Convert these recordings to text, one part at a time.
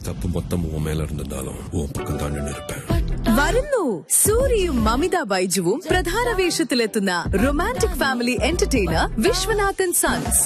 தப்பு மொத்தம் உன் மேல இருந்திருந்தாலும் உன் பக்கம் தான் நின்று இருப்பேன் വരുന്നു സൂര്യയും മമിത ബൈജുവും പ്രധാന വേഷത്തിലെത്തുന്ന romantic family entertainer Viswanathan sons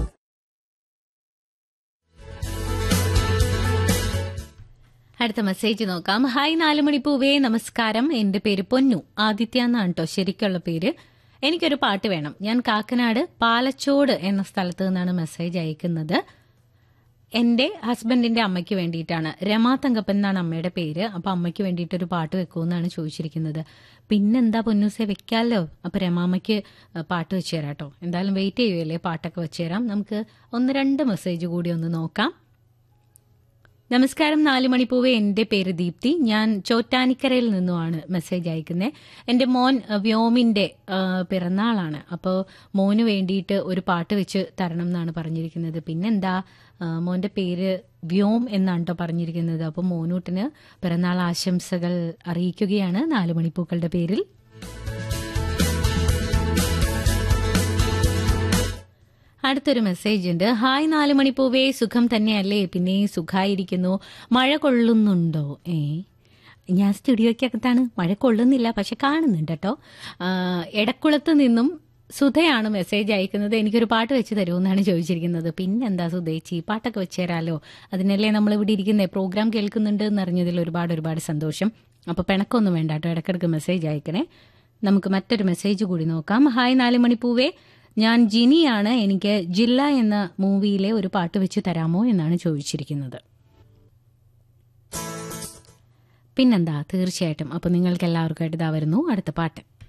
അടുത്ത മെസ്സേജ് നോക്കാം ഹായ് നാലുമണി പൂവേ നമസ്കാരം എന്റെ പേര് പൊന്നു ആദിത്യ എന്നാണ് കേട്ടോ ശരിക്കുള്ള പേര് എനിക്കൊരു പാട്ട് വേണം ഞാൻ കാക്കനാട് പാലച്ചോട് എന്ന സ്ഥലത്ത് നിന്നാണ് മെസ്സേജ് അയക്കുന്നത് എന്റെ ഹസ്ബൻഡിന്റെ അമ്മയ്ക്ക് വേണ്ടിയിട്ടാണ് രമാ തങ്കപ്പൻ എന്നാണ് അമ്മയുടെ പേര് അപ്പൊ അമ്മയ്ക്ക് വേണ്ടിയിട്ട് ഒരു പാട്ട് വെക്കുമെന്നാണ് ചോദിച്ചിരിക്കുന്നത് പിന്നെന്താ പൊന്നൂസെ വെക്കാലോ അപ്പൊ രമാമ്മയ്ക്ക് പാട്ട് വെച്ച് തരാം കേട്ടോ എന്തായാലും വെയിറ്റ് ചെയ്യുമല്ലേ പാട്ടൊക്കെ വെച്ച് തരാം നമുക്ക് ഒന്ന് രണ്ട് മെസ്സേജ് കൂടി ഒന്ന് നോക്കാം നമസ്കാരം നാല് മണിപ്പൂവെ എന്റെ പേര് ദീപ്തി ഞാൻ ചോറ്റാനിക്കരയിൽ നിന്നുമാണ് മെസ്സേജ് അയക്കുന്നത് എന്റെ മോൻ അഹ്, വ്യോമിന്റെ ആ, പിറന്നാളാണ് അപ്പോൾ മോന് വേണ്ടിയിട്ട് ഒരു പാട്ട് വെച്ച് തരണം എന്നാണ് പറഞ്ഞിരിക്കുന്നത് പിന്നെന്താ ആ, മോന്റെ പേര് വ്യോം എന്നാണ് കേട്ടോ പറഞ്ഞിരിക്കുന്നത് അപ്പോൾ മോനൂട്ടിന് പിറന്നാൾ ആശംസകൾ അറിയിക്കുകയാണ് നാല് മണിപ്പൂക്കളുടെ പേരിൽ അടുത്തൊരു മെസ്സേജ് ഉണ്ട് ഹായ് നാല് മണിപ്പൂവേ സുഖം തന്നെയല്ലേ പിന്നെ സുഖായിരിക്കുന്നു മഴ കൊള്ളുന്നുണ്ടോ ഏ ഞാൻ സ്റ്റുഡിയോയ്ക്കകത്താണ് മഴ കൊള്ളുന്നില്ല പക്ഷെ കാണുന്നുണ്ട് കേട്ടോ ആ, എടക്കുളത്ത് നിന്നും സുധയാണ് മെസ്സേജ് അയക്കുന്നത് എനിക്കൊരു പാട്ട് വെച്ച് തരുമെന്നാണ് ചോദിച്ചിരിക്കുന്നത് പിന്നെന്താ സുധേച്ചി പാട്ടൊക്കെ വെച്ച് തരാലോ അതിനല്ലേ നമ്മൾ ഇവിടെ ഇരിക്കുന്നത് പ്രോഗ്രാം കേൾക്കുന്നുണ്ട് എന്നറിഞ്ഞതിൽ ഒരുപാട് ഒരുപാട് സന്തോഷം അപ്പൊ പിണക്കൊന്നും വേണ്ട കേട്ടോ ഇടക്കിടക്ക് മെസ്സേജ് അയക്കണേ നമുക്ക് മറ്റൊരു മെസ്സേജ് കൂടി നോക്കാം ഹായ് നാല് മണിപ്പൂവേ ഞാൻ ജിനിയാണ് എനിക്ക് ജില്ല എന്ന മൂവിയിലെ ഒരു പാട്ട് വെച്ച് തരാമോ എന്നാണ് ചോദിച്ചിരിക്കുന്നത് പിന്നെന്താ തീർച്ചയായിട്ടും അപ്പൊ നിങ്ങൾക്ക് എല്ലാവർക്കായിട്ട് ഇതാ വരുന്നു അടുത്ത പാട്ട്